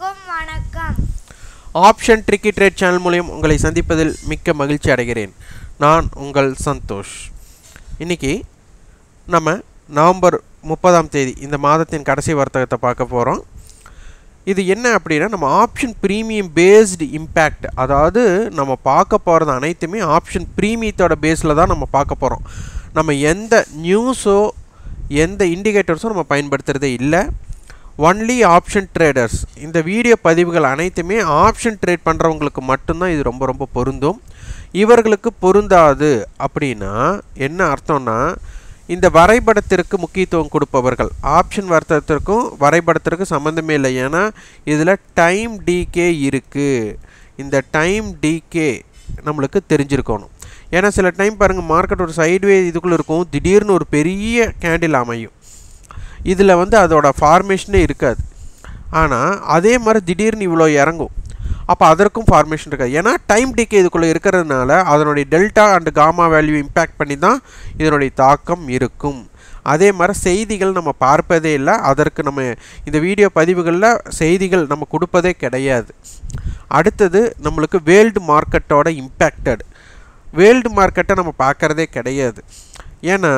அனைவருக்கும் வணக்கம் option tricky trade channel மூலியம் உங்களை சந்திப்பதில் மிக்க மகிழ்ச்சி அடைகிறேன் நான் உங்கள் சந்தோஷ் இன்னைக்கு நம்ம நவம்பர் முப்பதாம் தேதி இந்த மாதத்தின் கடைசி வர்த்தகத்தை பார்க்க போகிறோம் இது என்ன அப்படின்னா நம்ம ஆப்ஷன் ப்ரீமியம் பேஸ்டு இம்பேக்ட் அதாவது நம்ம பார்க்க போகிறது அனைத்துமே ஆப்ஷன் ப்ரீமியத்தோட பேஸில் தான் நம்ம பார்க்க போகிறோம் நம்ம எந்த நியூஸோ எந்த இண்டிகேட்டர்ஸோ நம்ம பயன்படுத்துகிறதே இல்லை ஒன்லி ஆப்ஷன் ட்ரேடர்ஸ் இந்த வீடியோ பதிவுகள் அனைத்துமே ஆப்ஷன் ட்ரேட் பண்ணுறவங்களுக்கு மட்டும்தான் இது ரொம்ப ரொம்ப பொருந்தும் இவர்களுக்கு பொருந்தாது அப்படின்னா என்ன அர்த்தம்னா இந்த வரைபடத்திற்கு முக்கியத்துவம் கொடுப்பவர்கள் ஆப்ஷன் வர்த்தகத்திற்கும் வரைபடத்திற்கும் சம்மந்தமே இல்லை ஏன்னா இதில் டைம் டிகே இருக்குது இந்த டைம் டிகே நம்மளுக்கு தெரிஞ்சிருக்கணும் ஏன்னா சில டைம் பாருங்கள் மார்க்கெட் ஒரு சைட்வே இதுக்குள்ளே இருக்கும் திடீர்னு ஒரு பெரிய கேண்டில் அமையும் இதில் வந்து அதோட ஃபார்மேஷனே இருக்காது ஆனால் அதே மாதிரி திடீர்னு இவ்வளோ இறங்கும் அப்போ அதற்கும் ஃபார்மேஷன் இருக்காது ஏன்னா டைம் டிகே இதுக்குள்ளே இருக்கிறதுனால அதனுடைய delta and gamma value impact பண்ணி தான் இதனுடைய தாக்கம் இருக்கும் அதே மாதிரி செய்திகள் நம்ம பார்ப்பதே இல்லை அதற்கு நம்ம இந்த வீடியோ பதிவுகளில் செய்திகள் நம்ம கொடுப்பதே கிடையாது அடுத்தது நம்மளுக்கு வேர்ல்டு மார்க்கெட்டோட இம்பேக்டட் வேர்ல்டு மார்க்கெட்டை நம்ம பார்க்குறதே கிடையாது ஏன்னா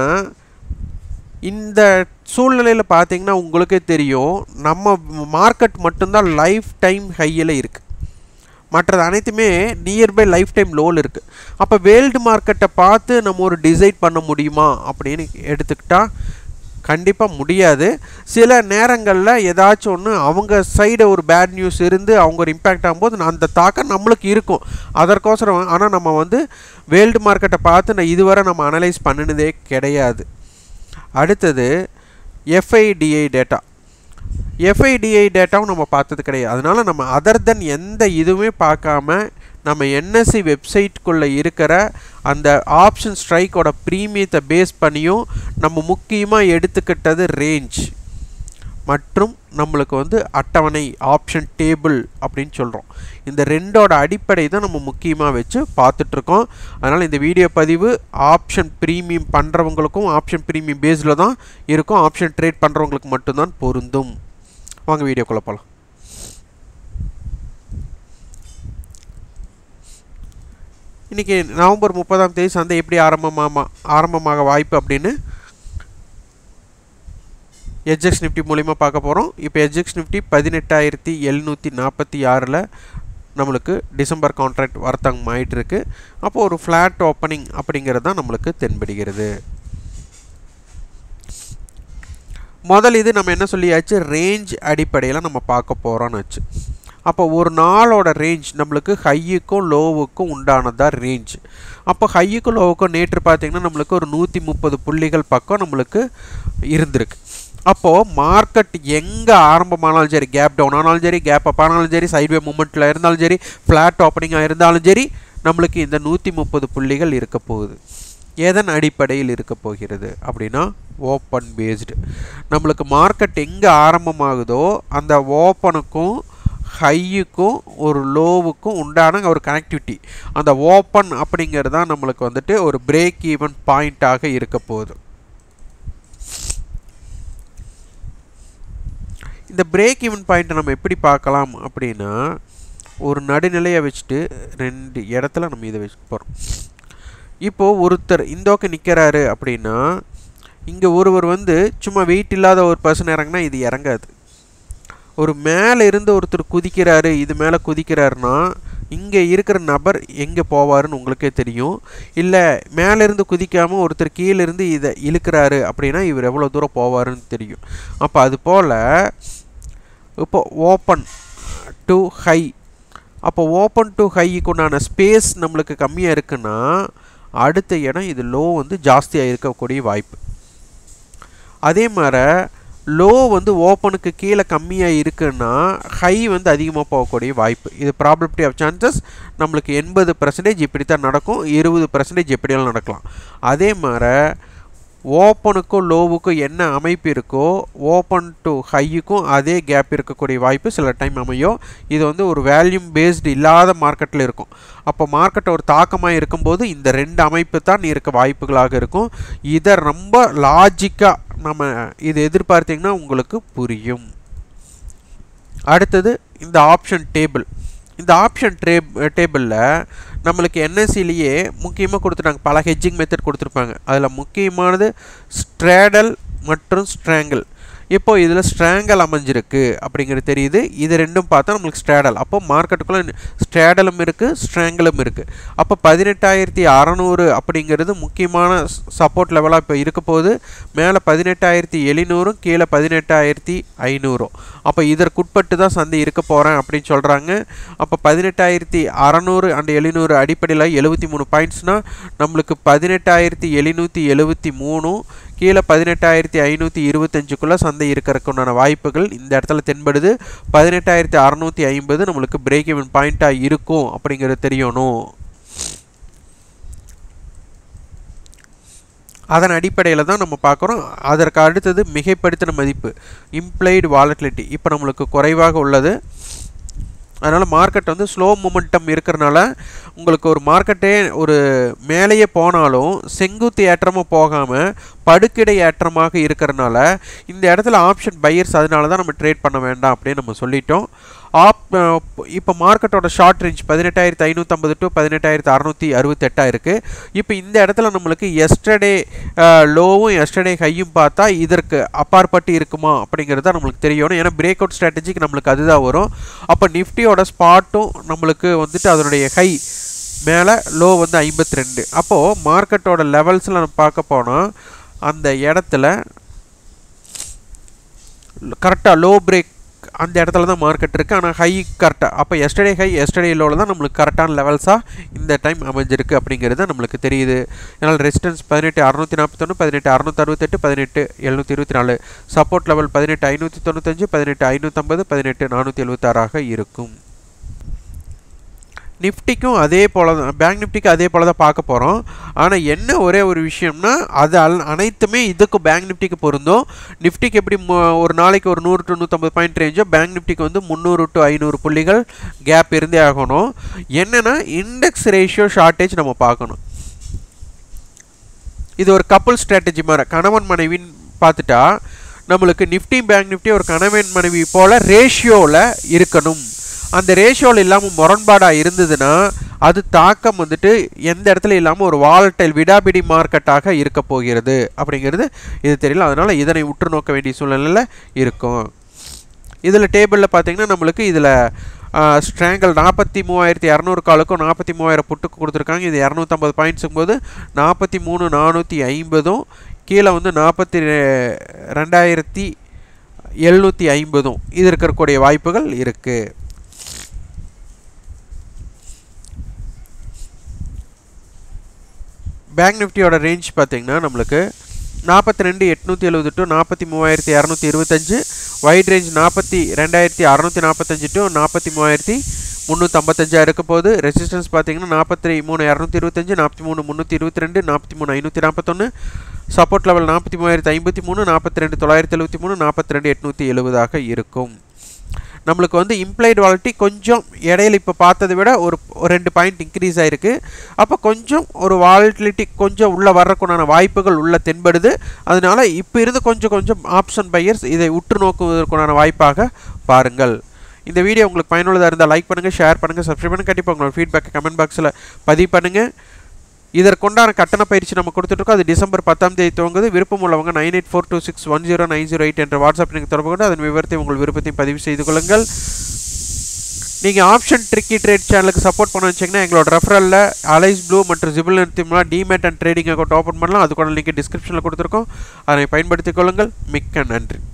இந்த சூழ்நிலையில் பார்த்தீங்கன்னா உங்களுக்கே தெரியும் நம்ம மார்க்கெட் மட்டும்தான் லைஃப் டைம் ஹையில் இருக்குது மற்றது அனைத்துமே நியர்பை லைஃப் டைம் லோவில் இருக்குது அப்போ வேர்ல்டு மார்க்கெட்டை பார்த்து நம்ம ஒரு டிசைட் பண்ண முடியுமா அப்படின்னு எடுத்துக்கிட்டால் கண்டிப்பாக முடியாது சில நேரங்களில் ஏதாச்சும் ஒன்று அவங்க சைடு ஒரு பேட் நியூஸ் இருந்து அவங்க ஒரு இம்பேக்ட் ஆகும்போது அந்த தாக்கம் நம்மளுக்கு இருக்கும் அதற்கோசரம் ஆனால் நம்ம வந்து வேர்ல்டு மார்க்கெட்டை பார்த்து நான் இதுவரை நம்ம அனலைஸ் பண்ணினதே கிடையாது அடுத்தது எஃப்ஐடிஐ டேட்டா எஃப்ஐடிஐ டேட்டாவும் நம்ம பார்த்தது கிடையாது அதனால் நம்ம அதர் தென் எந்த இதுவுமே பார்க்காம நம்ம என்எஸ்சி வெப்சைட்குள்ளே இருக்கிற அந்த ஆப்ஷன் ஸ்ட்ரைக்கோட ப்ரீமியத்தை பேஸ் பண்ணியும் நம்ம முக்கியமாக எடுத்துக்கிட்டது ரேஞ்ச் மற்றும் நம்மளுக்கு வந்து அட்டவணை ஆப்ஷன் டேபிள் அப்படின்னு சொல்கிறோம் இந்த ரெண்டோட அடிப்படை தான் நம்ம முக்கியமாக வச்சு பார்த்துட்ருக்கோம் அதனால் இந்த வீடியோ பதிவு ஆப்ஷன் ப்ரீமியம் பண்ணுறவங்களுக்கும் ஆப்ஷன் ப்ரீமியம் பேஸில் தான் இருக்கும் ஆப்ஷன் ட்ரேட் பண்ணுறவங்களுக்கு மட்டும்தான் பொருந்தும் வாங்க வீடியோக்குள்ளே போகலாம் இன்றைக்கி நவம்பர் முப்பதாம் தேதி சந்தை எப்படி ஆரம்பமாக ஆரம்பமாக வாய்ப்பு அப்படின்னு எஜெக்ஸ் நிஃப்டி மூலிமா பார்க்க போகிறோம் இப்போ எஜெக்ஸ் நிஃப்டி பதினெட்டாயிரத்தி எழுநூற்றி நாற்பத்தி ஆறில் நம்மளுக்கு டிசம்பர் கான்ட்ராக்ட் வர்த்தகம் ஆகிட்டு இருக்கு அப்போது ஒரு ஃப்ளாட் ஓப்பனிங் அப்படிங்கிறது தான் நம்மளுக்கு தென்படுகிறது முதல் இது நம்ம என்ன சொல்லியாச்சு ரேஞ்ச் அடிப்படையில் நம்ம பார்க்க போகிறோன்னு வச்சு அப்போ ஒரு நாளோட ரேஞ்ச் நம்மளுக்கு ஹையுக்கும் லோவுக்கும் உண்டானதாக ரேஞ்ச் அப்போ ஹையுக்கும் லோவுக்கும் நேற்று பார்த்திங்கன்னா நம்மளுக்கு ஒரு நூற்றி முப்பது புள்ளிகள் பக்கம் நம்மளுக்கு இருந்திருக்கு அப்போது மார்க்கெட் எங்கே ஆரம்பமானாலும் சரி கேப் டவுன் ஆனாலும் சரி கேப் அப் ஆனாலும் சரி சைட்வே மூமெண்ட்டில் இருந்தாலும் சரி ஃப்ளாட் ஓப்பனிங்காக இருந்தாலும் சரி நம்மளுக்கு இந்த நூற்றி முப்பது புள்ளிகள் இருக்க போகுது எதன் அடிப்படையில் இருக்க போகிறது அப்படின்னா ஓப்பன் பேஸ்டு நம்மளுக்கு மார்க்கெட் எங்கே ஆரம்பமாகுதோ அந்த ஓப்பனுக்கும் ஹையுக்கும் ஒரு லோவுக்கும் உண்டான ஒரு கனெக்டிவிட்டி அந்த ஓப்பன் அப்படிங்கிறது தான் நம்மளுக்கு வந்துட்டு ஒரு பிரேக் ஈவன் பாயிண்ட்டாக இருக்க போகுது இந்த பிரேக் ஈவன் பாயிண்ட்டை நம்ம எப்படி பார்க்கலாம் அப்படின்னா ஒரு நடுநிலையை வச்சுட்டு ரெண்டு இடத்துல நம்ம இதை வச்சு போகிறோம் இப்போது ஒருத்தர் இந்தோக்கு நிற்கிறாரு அப்படின்னா இங்கே ஒருவர் வந்து சும்மா வெயிட் இல்லாத ஒரு பர்சன் இறங்கினா இது இறங்காது ஒரு மேலே இருந்து ஒருத்தர் குதிக்கிறாரு இது மேலே குதிக்கிறாருன்னா இங்கே இருக்கிற நபர் எங்கே போவாருன்னு உங்களுக்கே தெரியும் இல்லை மேலேருந்து குதிக்காமல் ஒருத்தர் கீழேருந்து இதை இழுக்கிறாரு அப்படின்னா இவர் எவ்வளோ தூரம் போவாருன்னு தெரியும் அப்போ அது போல் இப்போ ஓப்பன் டு ஹை அப்போ ஓப்பன் டு ஹைக்கு உண்டான ஸ்பேஸ் நம்மளுக்கு கம்மியாக இருக்குன்னா அடுத்த இடம் இது லோ வந்து ஜாஸ்தியாக இருக்கக்கூடிய வாய்ப்பு அதே மாதிரி லோ வந்து ஓப்பனுக்கு கீழே கம்மியாக இருக்குன்னா ஹை வந்து அதிகமாக போகக்கூடிய வாய்ப்பு இது ப்ராபபிலிட்டி ஆஃப் சான்சஸ் நம்மளுக்கு எண்பது பர்சன்டேஜ் இப்படி தான் நடக்கும் இருபது பர்சன்டேஜ் எப்படியெல்லாம் நடக்கலாம் அதே மாதிரி ஓப்பனுக்கும் லோவுக்கும் என்ன அமைப்பு இருக்கோ ஓப்பன் டு ஹையுக்கும் அதே கேப் இருக்கக்கூடிய வாய்ப்பு சில டைம் அமையும் இது வந்து ஒரு வேல்யூம் பேஸ்டு இல்லாத மார்க்கெட்டில் இருக்கும் அப்போ மார்க்கெட் ஒரு தாக்கமாக இருக்கும்போது இந்த ரெண்டு அமைப்பு தான் இருக்க வாய்ப்புகளாக இருக்கும் இதை ரொம்ப லாஜிக்காக நம்ம இது எதிர்பார்த்தீங்கன்னா உங்களுக்கு புரியும் அடுத்தது இந்த ஆப்ஷன் டேபிள் இந்த ஆப்ஷன் டேப் டேபிளில் நம்மளுக்கு என்எஸ்சிலேயே முக்கியமாக கொடுத்துட்டாங்க பல ஹெட்ஜிங் மெத்தட் கொடுத்துருப்பாங்க அதில் முக்கியமானது ஸ்ட்ரேடல் மற்றும் ஸ்ட்ராங்கிள் இப்போ இதில் ஸ்ட்ராங்கல் அமைஞ்சிருக்கு அப்படிங்கிறது தெரியுது இது ரெண்டும் பார்த்தா நம்மளுக்கு ஸ்ட்ராடல் அப்போ மார்க்கெட்டுக்குள்ளே ஸ்ட்ராடலும் இருக்குது ஸ்ட்ராங்கலும் இருக்குது அப்போ பதினெட்டாயிரத்தி அறநூறு அப்படிங்கிறது முக்கியமான சப்போர்ட் லெவலாக இப்போ இருக்க போது மேலே பதினெட்டாயிரத்தி எழுநூறும் கீழே பதினெட்டாயிரத்தி ஐநூறும் அப்போ இதற்குட்பட்டு தான் சந்தை இருக்க போகிறேன் அப்படின்னு சொல்கிறாங்க அப்போ பதினெட்டாயிரத்தி அறநூறு அண்ட் எழுநூறு அடிப்படையில் எழுபத்தி மூணு பாயிண்ட்ஸ்னால் நம்மளுக்கு பதினெட்டாயிரத்தி எழுநூற்றி எழுபத்தி மூணும் கீழே பதினெட்டாயிரத்தி ஐநூற்றி இருபத்தஞ்சுக்குள்ளே சந்தை இருக்கிறதுக்குண்டான வாய்ப்புகள் இந்த இடத்துல தென்படுது பதினெட்டாயிரத்தி அறநூற்றி ஐம்பது நம்மளுக்கு பிரேக் இவன் பாயிண்ட்டாக இருக்கும் அப்படிங்கிறது தெரியணும் அதன் அடிப்படையில் தான் நம்ம பார்க்குறோம் அதற்கு அடுத்தது மிகைப்படுத்தின மதிப்பு இம்ப்ளைடு வாலட்டிலிட்டி இப்போ நம்மளுக்கு குறைவாக உள்ளது அதனால் மார்க்கெட் வந்து ஸ்லோ மூமெண்டம் இருக்கிறனால உங்களுக்கு ஒரு மார்க்கெட்டே ஒரு மேலேயே போனாலும் செங்குத்து ஏற்றமாக போகாமல் படுக்கிடை ஏற்றமாக இருக்கிறனால இந்த இடத்துல ஆப்ஷன் பையர்ஸ் அதனால தான் நம்ம ட்ரேட் பண்ண வேண்டாம் அப்படின்னு நம்ம சொல்லிட்டோம் ஆப் இப்போ மார்க்கெட்டோட ஷார்ட் ரேஞ்ச் பதினெட்டாயிரத்தி ஐநூற்றம்பது டு பதினெட்டாயிரத்தி அறநூற்றி அறுபத்தெட்டாக இருக்குது இப்போ இந்த இடத்துல நம்மளுக்கு எஸ்டர்டே லோவும் எஸ்டர்டே ஹையும் பார்த்தா இதற்கு அப்பாற்பட்டு இருக்குமா அப்படிங்கிறது தான் நம்மளுக்கு தெரியணும் ஏன்னா பிரேக் அவுட் ஸ்ட்ராட்டஜிக்கு நம்மளுக்கு அதுதான் வரும் அப்போ நிஃப்டியோட ஸ்பாட்டும் நம்மளுக்கு வந்துட்டு அதனுடைய ஹை மேலே லோ வந்து ஐம்பத்தி ரெண்டு அப்போது மார்க்கெட்டோட லெவல்ஸில் நம்ம பார்க்க போனால் அந்த இடத்துல கரெக்டாக லோ பிரேக் அந்த இடத்துல தான் மார்க்கெட் இருக்குது ஆனால் ஹை கரெக்டாக அப்போ எஸ்டர்டே ஹை எஸ்டர்டே லோவில் தான் நம்மளுக்கு கரெக்டான லெவல்ஸாக இந்த டைம் அமைஞ்சிருக்கு அப்படிங்கிறது நம்மளுக்கு தெரியுது அதனால் ரெசிஸ்டன்ஸ் பதினெட்டு அறுநூற்றி நாற்பத்தொன்று பதினெட்டு அறுநூற்றி அறுபத்தெட்டு பதினெட்டு எழுநூற்றி இருபத்தி நாலு சப்போர்ட் லெவல் பதினெட்டு ஐநூற்றி தொண்ணூத்தஞ்சு பதினெட்டு ஐநூற்றம்பது பதினெட்டு நானூற்றி எழுபத்தாறாக இருக்கும் நிஃப்டிக்கும் அதே போல் தான் பேங்க் நிஃப்டிக்கு அதே போல் தான் பார்க்க போகிறோம் ஆனால் என்ன ஒரே ஒரு விஷயம்னா அது அல் அனைத்துமே இதுக்கு பேங்க் நிஃப்டிக்கு பொருந்தும் நிஃப்டிக்கு எப்படி ஒரு நாளைக்கு ஒரு நூறு டு நூற்றம்பது பாயிண்ட் ரேஞ்சோ பேங்க் நிஃப்டிக்கு வந்து முந்நூறு டு ஐநூறு புள்ளிகள் கேப் இருந்தே ஆகணும் என்னென்னா இண்டெக்ஸ் ரேஷியோ ஷார்ட்டேஜ் நம்ம பார்க்கணும் இது ஒரு கப்புள் ஸ்ட்ராட்டஜி மாதிரி கணவன் மனைவின்னு பார்த்துட்டா நம்மளுக்கு நிஃப்டி பேங்க் நிஃப்டி ஒரு கணவன் மனைவி போல் ரேஷியோவில் இருக்கணும் அந்த ரேஷியோவில் இல்லாமல் முரண்பாடாக இருந்ததுன்னா அது தாக்கம் வந்துட்டு எந்த இடத்துல இல்லாமல் ஒரு வாலட்டைல் விடாபிடி மார்க்கெட்டாக இருக்க போகிறது அப்படிங்கிறது இது தெரியல அதனால் இதனை உற்று நோக்க வேண்டிய சூழ்நிலையில் இருக்கும் இதில் டேபிளில் பார்த்தீங்கன்னா நம்மளுக்கு இதில் ஸ்ட்ராங்கல் நாற்பத்தி மூவாயிரத்தி இரநூறு காலுக்கும் நாற்பத்தி மூவாயிரம் புட்டுக்கு கொடுத்துருக்காங்க இது இரநூத்தம்பது பாயிண்ட்ஸுக்கும் போது நாற்பத்தி மூணு நானூற்றி ஐம்பதும் கீழே வந்து நாற்பத்தி ரெண்டாயிரத்தி எழுநூற்றி ஐம்பதும் இது இருக்கக்கூடிய வாய்ப்புகள் இருக்குது பேங்க் நிஃப்டியோட ரேஞ்ச் பார்த்தீங்கன்னா நம்மளுக்கு நாற்பத்தி ரெண்டு எட்நூற்றி எழுபது டு நாற்பத்தி மூவாயிரத்தி இரநூத்தி இருபத்தஞ்சு வைட் ரேஞ்ச் நாற்பத்தி ரெண்டாயிரத்தி அறநூற்றி நாற்பத்தஞ்சு டு நாற்பத்தி மூவாயிரத்தி முந்நூற்றம்பத்தஞ்சாக இருக்க போது ரெசிஸ்டன்ஸ் பார்த்தீங்கன்னா நாற்பத்தி மூணு இரநூத்தி இருபத்தஞ்சு நாற்பத்தி மூணு முந்நூற்றி இருபத்தி ரெண்டு நாற்பத்தி மூணு ஐநூற்றி நாற்பத்தொன்று சப்போர்ட் லெவல் நாற்பத்தி மூவாயிரத்தி ஐம்பத்தி மூணு நாற்பத்தி ரெண்டு தொள்ளாயிரத்தி எழுபத்தி மூணு நாற்பத்தி ரெண்டு எட்நூற்றி எழுபதாக இருக்கும் நம்மளுக்கு வந்து இம்ப்ளைடு வாலிட்டி கொஞ்சம் இடையில இப்போ பார்த்ததை விட ஒரு ரெண்டு பாயிண்ட் இன்க்ரீஸ் ஆகிருக்கு அப்போ கொஞ்சம் ஒரு வாலிட்டிலிட்டி கொஞ்சம் உள்ளே வர்றதுக்குண்டான வாய்ப்புகள் உள்ள தென்படுது அதனால் இப்போ இருந்து கொஞ்சம் கொஞ்சம் ஆப்ஷன் பையர்ஸ் இதை உற்று நோக்குவதற்குண்டான வாய்ப்பாக பாருங்கள் இந்த வீடியோ உங்களுக்கு பயனுள்ளதாக இருந்தால் லைக் பண்ணுங்கள் ஷேர் பண்ணுங்கள் சப்ஸ்கிரைப் பண்ணுங்கள் கண்டிப்பாக உங்களோட ஃபீட்பேக் கமெண்ட் பாக்ஸில் பதிவு பண்ணுங்கள் இதற்குண்டான கட்டண பயிற்சி நம்ம கொடுத்துட்ருக்கோம் அது டிசம்பர் பத்தாம் தேதி துவங்குது விருப்பம் உள்ளவங்க nine eight four two six one zero nine zero eight என்ற வாட்ஸ்அப் நீங்கள் தொடர்பு கொண்டு அதன் விவரத்தை உங்கள் விருப்பத்தையும் பதிவு செய்து கொள்ளுங்கள் நீங்கள் ஆப்ஷன் ட்ரிக்கி ட்ரேட் சேனலுக்கு சப்போர்ட் பண்ண வச்சிங்கன்னா எங்களோட ரெஃபரலில் அலைஸ் ப்ளூ மற்றும் ஜிபிள் நிறுத்தியம்லாம் demat and trading account open பண்ணலாம் அதுக்கான லிங்க் டிஸ்கிரிப்ஷனில் கொடுத்துருக்கோம் அதனை பயன்படுத்திக் கொள்ளுங்கள் மிக்க நன்றி